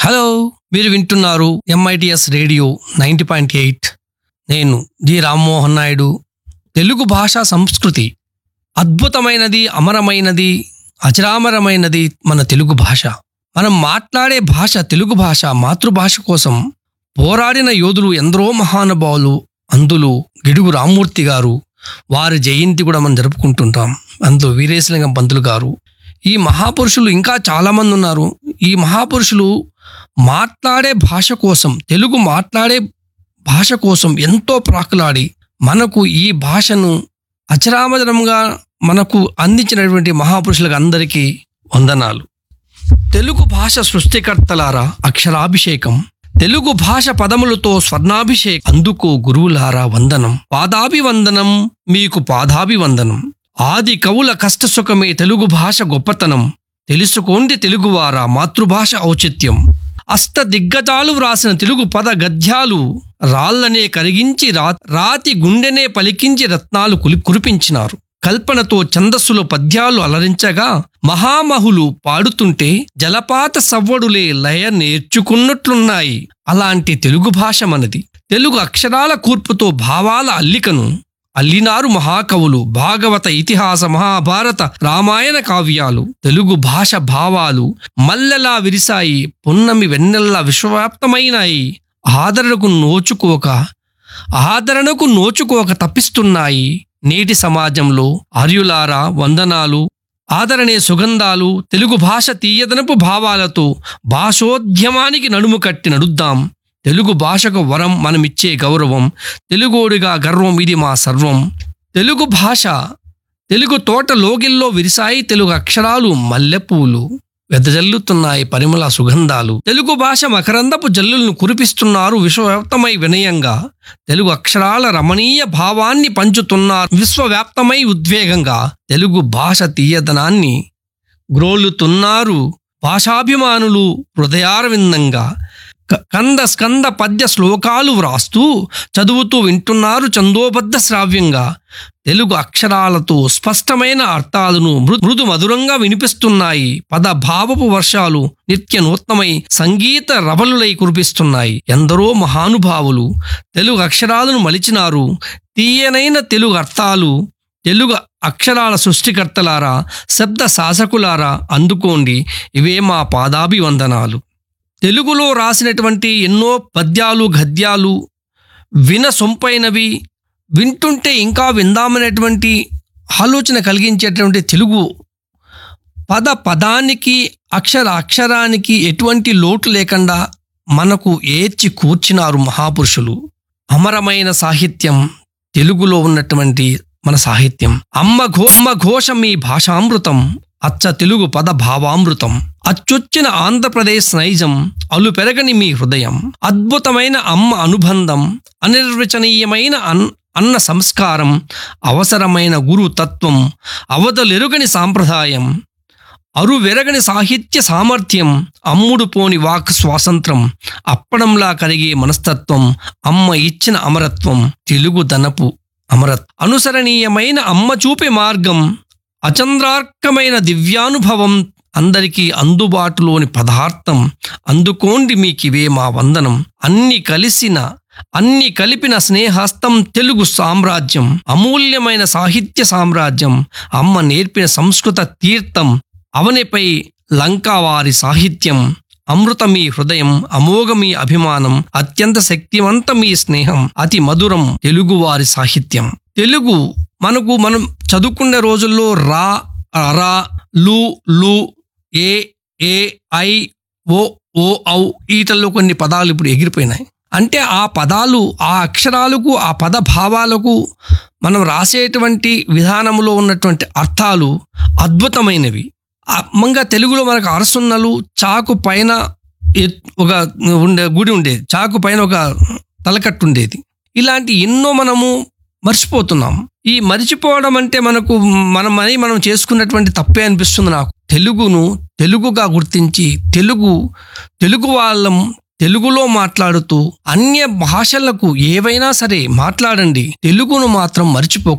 hello మీరు వింటున్నారు MITS radio ninety point eight నేను జి రామ్మోహన్ నాయుడు తెలుగు భాషా సంస్కృతి అద్భుతమైనది అమరమైనది అచరామరమైనది మన తెలుగు భాష మనం మాట్లాడే భాష తెలుగు భాష మాతృభాష కోసం పోరాడిన యోధులు ఎందరో మహానుభావులు అందులో గిడుగు రామ్మూర్తి గారు వారి జయంతి కూడా మనం జరుపుకుంటుంటాం అందులో వీరేశలింగం పంతులు గారు ఈ మహాపురుషులు ఇంకా చాలామంది ఉన్నారు ఈ మహాపురుషులు మాట్లాడే భాష కోసం తెలుగు మాట్లాడే భాష కోసం ఎంతో ప్రాకులాడి మనకు ఈ భాషను అచరామచరంగా మనకు అందించినటువంటి మహాపురుషులకు అందరికీ వందనాలు తెలుగు భాష సృష్టికర్తలారా అక్షరాభిషేకం తెలుగు భాష పదములతో స్వర్ణాభిషేకం అందుకో గురువులారా వందనం పాదాభివందనం మీకు పాదాభివందనం ఆది కవుల కష్టసుఖమే తెలుగు భాష గొప్పతనం తెలుసుకోండి తెలుగువారా మాతృభాష ఔచిత్యం అష్ట దిగ్గజాలు వ్రాసిన తెలుగు పద గద్యాలు రాళ్లనే కరిగించి రా రాతి గుండెనే పలికించి రత్నాలు కులి కురిపించినారు కల్పనతో ఛందస్సులో పద్యాలు అలరించగా మహామహులు పాడుతుంటే జలపాత సవ్వడులే లయ నేర్చుకున్నట్లున్నాయి అలాంటి తెలుగు భాష మనది తెలుగు అక్షరాల కూర్పుతో భావాల అల్లికను అల్లినారు మహాకవులు భాగవత ఇతిహాస మహాభారత రామాయణ కావ్యాలు తెలుగు భాష భావాలు మల్లెలా విరిసాయి పున్నమి వెన్నెల్లా విశ్వవ్యాప్తమైనాయి ఆదరణకు నోచుకోక ఆదరణకు నోచుకోక తప్పిస్తున్నాయి నేటి సమాజంలో ఆర్యులారా వందనాలు ఆదరణే సుగంధాలు తెలుగు భాష తీయదనపు భావాలతో భాషోద్యమానికి నడుము కట్టి నడుద్దాం తెలుగు భాషకు వరం మనమిచ్చే గౌరవం తెలుగోడిగా గర్వం ఇది మా సర్వం తెలుగు భాష తెలుగు తోట లోగిల్లో విరిసాయి తెలుగు అక్షరాలు మల్లెపూలు వెదజల్లుతున్నాయి పరిమళ సుగంధాలు తెలుగు భాష మకరందపు జల్లులను కురిపిస్తున్నారు విశ్వవ్యాప్తమై వినయంగా తెలుగు అక్షరాల రమణీయ భావాన్ని పంచుతున్నారు విశ్వవ్యాప్తమై ఉద్వేగంగా తెలుగు భాష తీయదనాన్ని గ్రోలుతున్నారు భాషాభిమానులు హృదయారవిందంగా క- కంద స్కంద పద్య శ్లోకాలు వ్రాస్తూ చదువుతూ వింటున్నారు చందోబద్ధ శ్రావ్యంగా తెలుగు అక్షరాలతో స్పష్టమైన అర్థాలను మృ- మృదు మధురంగా వినిపిస్తున్నాయి పద భావపు వర్షాలు నిత్య నూత్నమై సంగీత రవలులై కురిపిస్తున్నాయి ఎందరో మహానుభావులు తెలుగు అక్షరాలను మలిచినారు తీయనైన తెలుగు అర్థాలు తెలుగు అక్షరాల సృష్టికర్తలారా శబ్ద శాసకులారా అందుకోండి ఇవే మా పాదాభివందనాలు తెలుగులో రాసినటువంటి ఎన్నో పద్యాలు గద్యాలు విన సొంపైనవి వింటుంటే ఇంకా విందామనేటువంటి ఆలోచన కలిగించేటువంటి తెలుగు పద పదానికి అక్షర అక్షరానికి ఎటువంటి లోటు లేకుండా మనకు ఏర్చి కూర్చినారు మహాపురుషులు అమరమైన సాహిత్యం తెలుగులో ఉన్నటువంటి మన సాహిత్యం అమ్మ ఘో అమ్మ ఘోషం ఈ భాషామృతం అచ్చ తెలుగు పద భావామృతం అచ్చొచ్చిన ఆంధ్రప్రదేశ్ నైజం అలు పెరగని మీ హృదయం అద్భుతమైన అమ్మ అనుబంధం అనిర్వచనీయమైన అన్ అన్న సంస్కారం అవసరమైన గురు తత్వం అవదలెరుగని సాంప్రదాయం అరువెరగని సాహిత్య సామర్థ్యం అమ్ముడు పోని వాక్ స్వాతంత్రం అప్పడంలా కలిగే మనస్తత్వం అమ్మ ఇచ్చిన అమరత్వం తెలుగు దనపు అమరత్ అనుసరణీయమైన అమ్మ చూపే మార్గం అచంద్రార్కమైన దివ్యానుభవం అందరికీ అందుబాటులోని పదార్థం అందుకోండి మీకివే మా వందనం అన్ని కలిసిన అన్ని కలిపిన స్నేహస్తం తెలుగు సామ్రాజ్యం అమూల్యమైన సాహిత్య సామ్రాజ్యం అమ్మ నేర్పిన సంస్కృత తీర్థం అవనిపై లంకావారి సాహిత్యం అమృతమీ హృదయం అమోఘమీ అభిమానం అత్యంత శక్తివంత మీ స్నేహం అతి మధురం తెలుగువారి సాహిత్యం తెలుగు మనకు మనం చదువుకునే రోజుల్లో రా రా లు లు ఏ ఏ ఐ ఓ ఓ ఔ ఈటల్లో కొన్ని పదాలు ఇప్పుడు ఎగిరిపోయినాయి అంటే ఆ పదాలు ఆ అక్షరాలకు ఆ పద భావాలకు మనం రాసేటువంటి విధానంలో ఉన్నటువంటి అర్థాలు అద్భుతమైనవి ఆ మంగా తెలుగులో మనకు అరసున్నలు చాకు పైన ఎత్- ఒక ఉండే గుడి ఉండేది చాకు పైన ఒక తలకట్టు ఉండేది ఇలాంటి ఎన్నో మనము మర్చిపోతున్నాం ఈ మర్చిపోవడం అంటే మనకు మనం అని మనం చేసుకున్నటువంటి తప్పే అనిపిస్తుంది నాకు తెలుగును తెలుగుగా గుర్తించి తెలుగు తెలుగు వాళ్ళం తెలుగులో మాట్లాడుతూ అన్య భాషలకు ఏవైనా సరే మాట్లాడండి తెలుగును మాత్రం మర్చిపో